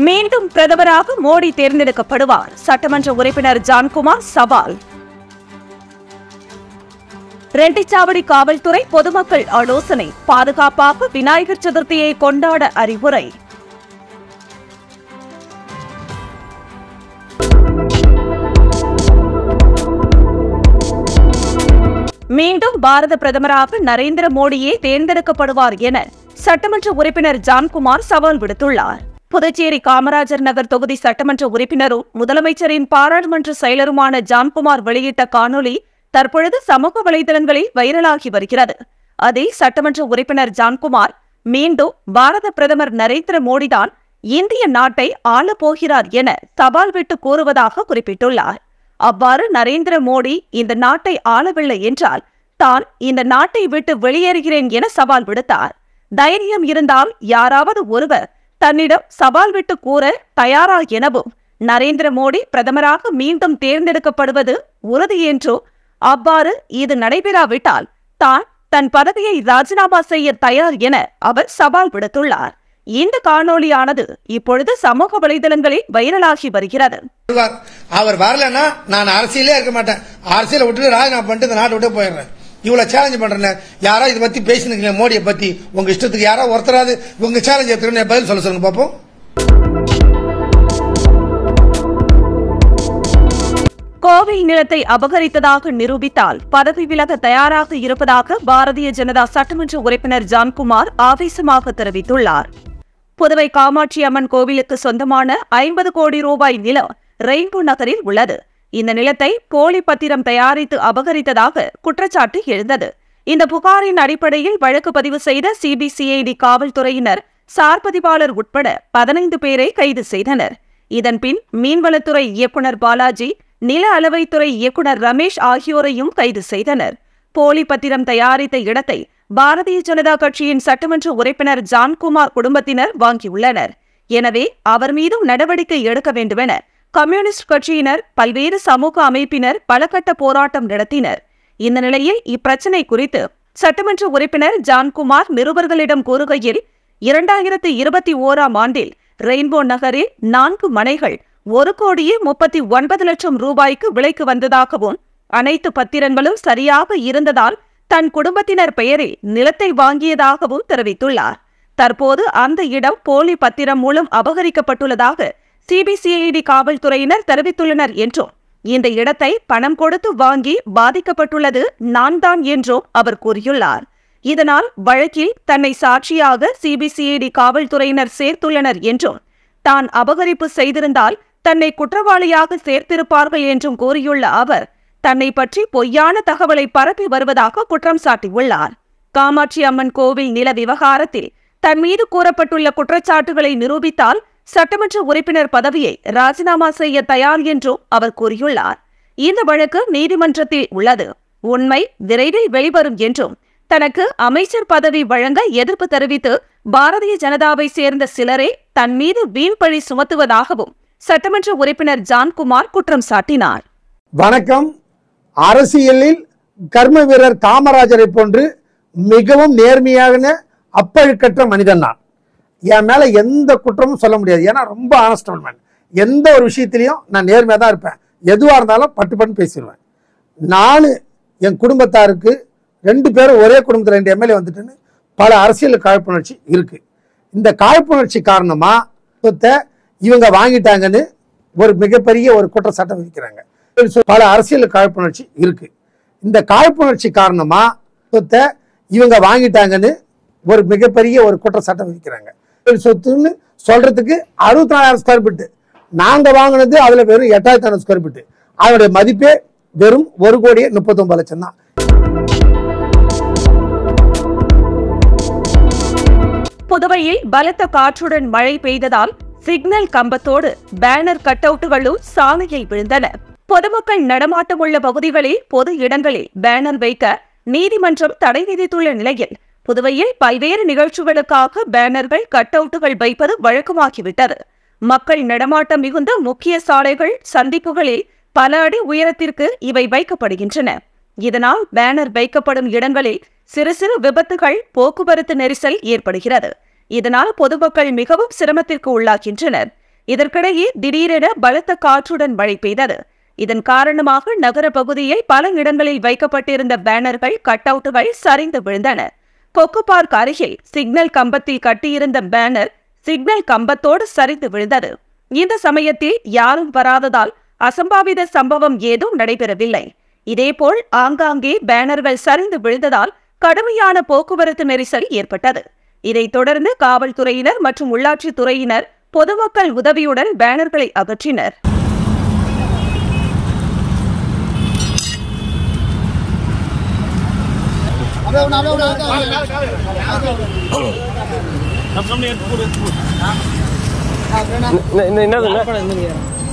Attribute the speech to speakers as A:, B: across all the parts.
A: மீண்டும் பிரதமராக மோடி தேர்ந்தெடுக்கப்படுவார் சட்டமன்ற உறுப்பினர் ஜான்குமார் சவால் ரெட்டிச்சாவடி காவல்துறை பொதுமக்கள் ஆலோசனை பாதுகாப்பாக விநாயகர் சதுர்த்தியை கொண்டாட அறிவுரை மீண்டும் பாரத பிரதமராக நரேந்திர மோடியே தேர்ந்தெடுக்கப்படுவார் என சட்டமன்ற உறுப்பினர் ஜான்குமார் சவால் விடுத்துள்ளார் புதுச்சேரி காமராஜர் நகர் தொகுதி சட்டமன்ற உறுப்பினரும் முதலமைச்சரின் பாராளுமன்ற செயலருமான ஜான்குமார் வெளியிட்ட காணொலி தற்பொழுது சமூக வலைதளங்களில் வைரலாகி வருகிறது அதில் சட்டமன்ற உறுப்பினர் ஜான்குமார் மீண்டும் பாரத பிரதமர் நரேந்திர மோடிதான் இந்திய நாட்டை ஆளப் போகிறார் என சவால் விட்டு கூறுவதாக குறிப்பிட்டுள்ளார் அவ்வாறு நரேந்திர மோடி இந்த நாட்டை ஆளவில்லை என்றால் தான் இந்த நாட்டை விட்டு வெளியேறுகிறேன் என சவால் விடுத்தார் தைரியம் இருந்தால் யாராவது ஒருவர் தன்னிடம் சவால் விட்டு கூற தயாரா எனவும் நரேந்திர மோடி பிரதமராக மீண்டும் தேர்ந்தெடுக்கப்படுவது உறுதி என்றோ அவ்வாறு இது நடைபெறாவிட்டால் தான் தன் பதவியை ராஜினாமா செய்ய தயார் என அவர் சவால் விடுத்துள்ளார் இந்த காணொளியானது இப்பொழுது சமூக வலைதளங்களில் வைரலாகி வருகிறது
B: வருவார். அவர் வரலன்னா நான் அரசியலே இருக்க மாட்டேன் அரசியலை விட்டுட்டு ராஜினாமா பண்ணிட்டு இந்த நாட்டை விட்டு போயிடுறேன் இவ்வளவு சேலஞ்ச் பண்றேன் யாரோ இதை பத்தி பேசினுக்கீங்க மோடியை பத்தி உங்க இஷ்டத்துக்கு யாரோ ஒருத்தராது உங்க சேலஞ்ச் எடுத்துக்கணும் பதில் சொல்ல சொல்லுங்க பாப்போம்
A: கோவை நிலத்தை அபகரித்ததாக நிரூபித்தால் பதவி விலக தயாராக இருப்பதாக பாரதிய ஜனதா சட்டமன்ற உறுப்பினர் ஜான்குமார் ஆவேசமாக தெரிவித்துள்ளார் புதுவை காமாட்சி அம்மன் கோவிலுக்கு சொந்தமான ஐம்பது கோடி ரூபாய் நிலம் ரெயின்போ நகரில் உள்ளது இந்த நிலத்தை போலி பத்திரம் தயாரித்து அபகரித்ததாக குற்றச்சாட்டு எழுந்தது இந்த புகாரின் அடிப்படையில் வழக்கு பதிவு செய்த சிபிசிஐடி காவல்துறையினர் சார் பதிவாளர் உட்பட பதினைந்து பேரை கைது செய்தனர் இதன்பின் மீன்வளத்துறை இயக்குனர் பாலாஜி நில அளவைத்துறை இயக்குனர் ரமேஷ் ஆகியோரையும் கைது செய்தனர் போலி பத்திரம் தயாரித்த இடத்தை பாரதிய ஜனதா கட்சியின் சட்டமன்ற உறுப்பினர் ஜான்குமார் குடும்பத்தினர் வாங்கியுள்ளனர் எனவே அவர் மீதும் நடவடிக்கை எடுக்க வேண்டுமென கம்யூனிஸ்ட் கட்சியினர் பல்வேறு சமூக அமைப்பினர் பலகட்ட போராட்டம் நடத்தினர் இந்த நிலையில் இப்பிரச்சினை குறித்து சட்டமன்ற உறுப்பினர் ஜான்குமார் நிருபர்களிடம் கூறுகையில் இரண்டாயிரத்து இருபத்தி ஓராம் ஆண்டில் ரெயின்போ நகரில் நான்கு மனைகள் ஒரு கோடியே முப்பத்தி ஒன்பது லட்சம் ரூபாய்க்கு விலைக்கு வந்ததாகவும் அனைத்து பத்திரங்களும் சரியாக இருந்ததால் தன் குடும்பத்தினர் பெயரில் நிலத்தை வாங்கியதாகவும் தெரிவித்துள்ளார் தற்போது அந்த இடம் போலி பத்திரம் மூலம் அபகரிக்கப்பட்டுள்ளதாக சிபிசிஐடி காவல்துறையினர் தெரிவித்துள்ளனர் என்றும் இந்த இடத்தை பணம் கொடுத்து வாங்கி பாதிக்கப்பட்டுள்ளது நான் தான் என்றும் அவர் கூறியுள்ளார் இதனால் வழக்கில் தன்னை சாட்சியாக சிபிசிஐடி காவல்துறையினர் சேர்த்துள்ளனர் என்றும் தான் அபகரிப்பு செய்திருந்தால் தன்னை குற்றவாளியாக சேர்த்திருப்பார்கள் என்றும் கூறியுள்ள அவர் தன்னை பற்றி பொய்யான தகவலை பரப்பி வருவதாக குற்றம் சாட்டியுள்ளார் காமாட்சி அம்மன் கோவில் நில விவகாரத்தில் தன் மீது கூறப்பட்டுள்ள குற்றச்சாட்டுகளை நிரூபித்தால் சட்டமன்ற உறுப்பினர் பதவியை ராஜினாமா செய்ய தயார் என்றும் அவர் கூறியுள்ளார் இந்த வழக்கு நீதிமன்றத்தில் உள்ளது உண்மை விரைவில் வெளிவரும் என்றும் தனக்கு அமைச்சர் பதவி வழங்க எதிர்ப்பு தெரிவித்து பாரதிய ஜனதாவை சேர்ந்த சிலரே தன் மீது வீண்பழி சுமத்துவதாகவும் சட்டமன்ற உறுப்பினர் ஜான்குமார் குற்றம் சாட்டினார்
C: வணக்கம் அரசியலில் கர்ம வீரர் காமராஜரை போன்று மிகவும் நேர்மையான அப்பழுக்கற்ற மனிதன் நான் என் மேல எந்த குற்றமும் சொல்ல முடியாது ஏன்னா ரொம்ப ஆனஸ்டபிள் மேன் எந்த ஒரு விஷயத்திலையும் நான் நேர்மையாக தான் இருப்பேன் எதுவாக இருந்தாலும் பட்டு பட்டு பேசிடுவேன் நான் என் குடும்பத்தாருக்கு ரெண்டு பேரும் ஒரே குடும்பத்தில் ரெண்டு எம்எல்ஏ வந்துட்டுன்னு பல அரசியல் காழ்ப்புணர்ச்சி இருக்கு இந்த காழ்ப்புணர்ச்சி காரணமா சொத்தை இவங்க வாங்கிட்டாங்கன்னு ஒரு மிகப்பெரிய ஒரு குற்றச்சாட்டை விதிக்கிறாங்க பல அரசியல் காழ்ப்புணர்ச்சி இருக்கு இந்த காழ்ப்புணர்ச்சி காரணமா சொத்தை இவங்க வாங்கிட்டாங்கன்னு ஒரு மிகப்பெரிய ஒரு குற்றச்சாட்டை விதிக்கிறாங்க சொத்துன்னு சொல்றதுக்கு அறுபத்தி நாலாயிரம் ஸ்கொயர் ஃபீட் நாங்க வாங்கினது அதுல வெறும் எட்டாயிரத்தி ஐநூறு ஸ்கொயர் ஃபீட் அதோடைய மதிப்பே வெறும் ஒரு கோடியே முப்பத்தொன்பது லட்சம் தான்
A: புதுவையில் பலத்த காற்றுடன் மழை பெய்ததால் சிக்னல் கம்பத்தோடு பேனர் கட்டவுட்டுகளும் சாலையை விழுந்தன பொதுமக்கள் நடமாட்டமுள்ள பகுதிகளில் பொது இடங்களில் பேனர் வைக்க நீதிமன்றம் தடை விதித்துள்ள நிலையில் புதுவையில் பல்வேறு நிகழ்ச்சிகளுக்காக பேனர்கள் கட்டவுட்டுகள் வைப்பது வழக்கமாகிவிட்டது மக்கள் நடமாட்டம் மிகுந்த முக்கிய சாலைகள் சந்திப்புகளில் பல அடி உயரத்திற்கு இவை வைக்கப்படுகின்றன இதனால் பேனர் வைக்கப்படும் இடங்களில் சிறு சிறு விபத்துகள் போக்குவரத்து நெரிசல் ஏற்படுகிறது இதனால் பொதுமக்கள் மிகவும் சிரமத்திற்கு உள்ளாகின்றனர் இதற்கிடையே திடீரென பலத்த காற்றுடன் மழை பெய்தது இதன் காரணமாக நகர பகுதியில் பல இடங்களில் வைக்கப்பட்டிருந்த பேனர்கள் கட் அவுட்டுகள் சரிந்து விழுந்தன கொக்கு பார்க் அருகில் சிக்னல் கம்பத்தில் கட்டியிருந்த பேனர் சிக்னல் கம்பத்தோடு சரிந்து விழுந்தது இந்த சமயத்தில் யாரும் வராததால் அசம்பாவித சம்பவம் ஏதும் நடைபெறவில்லை இதேபோல் ஆங்காங்கே பேனர்கள் சரிந்து விழுந்ததால் கடுமையான போக்குவரத்து நெரிசல் ஏற்பட்டது இதைத் தொடர்ந்து காவல்துறையினர் மற்றும் உள்ளாட்சித் துறையினர் பொதுமக்கள் உதவியுடன் பேனர்களை அகற்றினர்
D: என்ன- என்ன- என்னதுங்க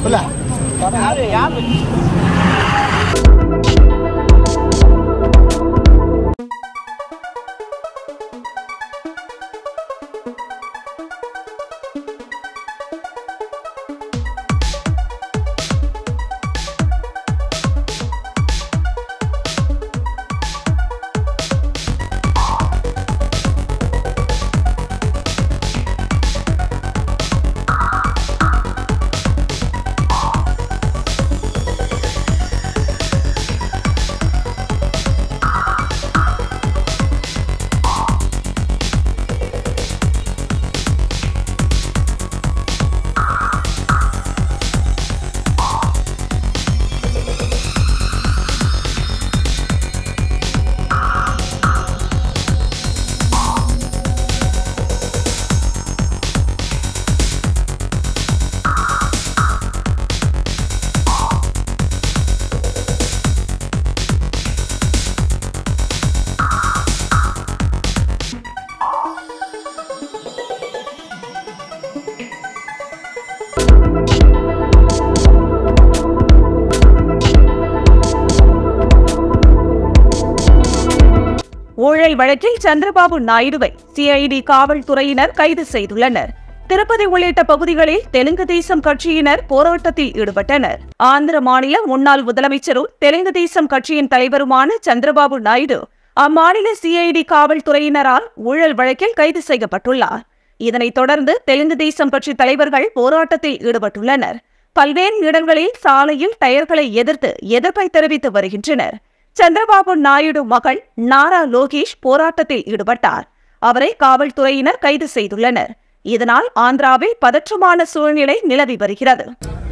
A: ஊழல் வழக்கில் சந்திரபாபு நாயுடுவை சிஐடி காவல்துறையினர் கைது செய்துள்ளனர் திருப்பதி உள்ளிட்ட பகுதிகளில் தெலுங்கு தேசம் கட்சியினர் போராட்டத்தில் ஈடுபட்டனர் ஆந்திர மாநில முன்னாள் முதலமைச்சரும் தெலுங்கு தேசம் கட்சியின் தலைவருமான சந்திரபாபு நாயுடு அம்மாநில சிஐடி காவல்துறையினரால் ஊழல் வழக்கில் கைது செய்யப்பட்டுள்ளார் இதனைத் தொடர்ந்து தெலுங்கு தேசம் கட்சி தலைவர்கள் போராட்டத்தில் ஈடுபட்டுள்ளனர் பல்வேறு இடங்களில் சாலையில் டயர்களை எதிர்த்து எதிர்ப்பை தெரிவித்து வருகின்றனர் சந்திரபாபு நாயுடு மகள் நாரா லோகேஷ் போராட்டத்தில் ஈடுபட்டார் அவரை காவல்துறையினர் கைது செய்துள்ளனர் இதனால் ஆந்திராவில் பதற்றமான சூழ்நிலை நிலவி வருகிறது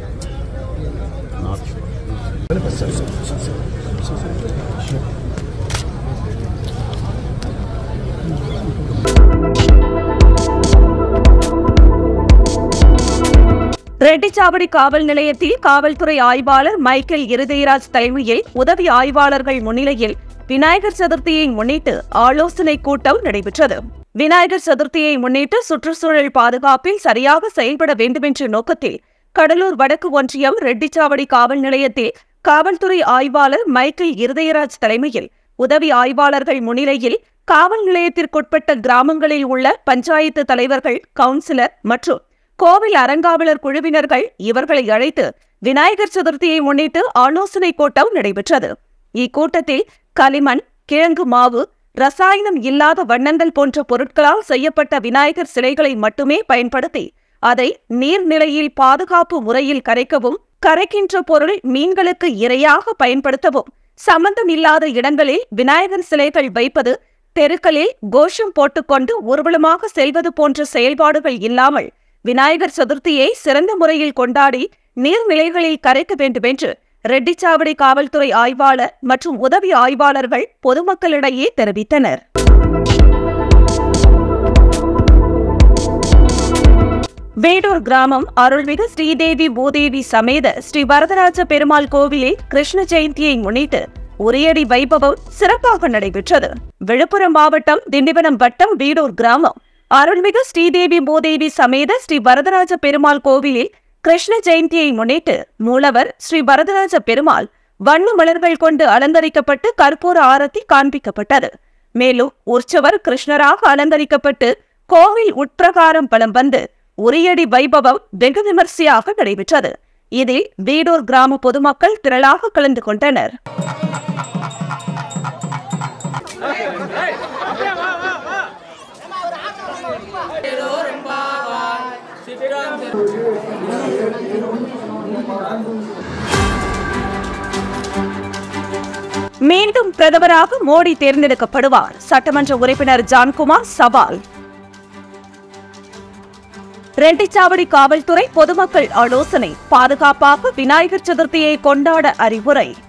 A: ரெட்டிச்சாவடி காவல் நிலையத்தில் காவல்துறை ஆய்வாளர் மைக்கேல் இருதயராஜ் தலைமையில் உதவி ஆய்வாளர்கள் முன்னிலையில் விநாயகர் சதுர்த்தியை முன்னிட்டு ஆலோசனை கூட்டம் நடைபெற்றது விநாயகர் சதுர்த்தியை முன்னிட்டு சுற்றுச்சூழல் பாதுகாப்பில் சரியாக செயல்பட வேண்டுமென்ற நோக்கத்தில் கடலூர் வடக்கு ஒன்றியம் ரெட்டிச்சாவடி காவல் நிலையத்தில் காவல்துறை ஆய்வாளர் மைக்கேல் இருதயராஜ் தலைமையில் உதவி ஆய்வாளர்கள் முன்னிலையில் காவல் நிலையத்திற்குட்பட்ட கிராமங்களில் உள்ள பஞ்சாயத்து தலைவர்கள் கவுன்சிலர் மற்றும் கோவில் அறங்காவலர் குழுவினர்கள் இவர்களை அழைத்து விநாயகர் சதுர்த்தியை முன்னிட்டு ஆலோசனை கூட்டம் நடைபெற்றது இக்கூட்டத்தில் களிமண் கிழங்கு மாவு ரசாயனம் இல்லாத வண்ணங்கள் போன்ற பொருட்களால் செய்யப்பட்ட விநாயகர் சிலைகளை மட்டுமே பயன்படுத்தி அதை நீர்நிலையில் பாதுகாப்பு முறையில் கரைக்கவும் கரைக்கின்ற பொருள் மீன்களுக்கு இரையாக பயன்படுத்தவும் சம்பந்தம் இல்லாத இடங்களில் விநாயகர் சிலைகள் வைப்பது தெருக்களில் கோஷம் போட்டுக்கொண்டு ஊர்வலமாக செல்வது போன்ற செயல்பாடுகள் இல்லாமல் விநாயகர் சதுர்த்தியை சிறந்த முறையில் கொண்டாடி நீர்நிலைகளில் கரைக்க வேண்டுமென்று ரெட்டிச்சாவடி காவல்துறை ஆய்வாளர் மற்றும் உதவி ஆய்வாளர்கள் பொதுமக்களிடையே தெரிவித்தனர் வேடூர் கிராமம் அருள்மிகு ஸ்ரீதேவி பூதேவி சமேத ஸ்ரீ வரதராஜ பெருமாள் கோவிலில் கிருஷ்ண ஜெயந்தியை முன்னிட்டு உரியடி வைபவம் சிறப்பாக நடைபெற்றது விழுப்புரம் மாவட்டம் திண்டிவனம் வட்டம் வீடூர் கிராமம் அருள்மிகு ஸ்ரீதேவி பூதேவி சமேத ஸ்ரீ வரதராஜ பெருமாள் கோவிலில் கிருஷ்ண ஜெயந்தியை முன்னிட்டு மூலவர் ஸ்ரீ வரதராஜ பெருமாள் வண்ண மலர்கள் கொண்டு அலங்கரிக்கப்பட்டு கற்பூர ஆரத்தி காண்பிக்கப்பட்டது மேலும் உற்சவர் கிருஷ்ணராக அலங்கரிக்கப்பட்டு கோவில் உட்பிரகாரம் பலம் வந்து உரியடி வைபவம் வெகு விமர்சையாக நடைபெற்றது இதில் வீடூர் கிராம பொதுமக்கள் திரளாக கலந்து கொண்டனர் மீண்டும் பிரதமராக மோடி தேர்ந்தெடுக்கப்படுவார் சட்டமன்ற உறுப்பினர் ஜான்குமார் சவால் ரெட்டிச்சாவடி காவல்துறை பொதுமக்கள் ஆலோசனை பாதுகாப்பாக விநாயகர் சதுர்த்தியை கொண்டாட அறிவுரை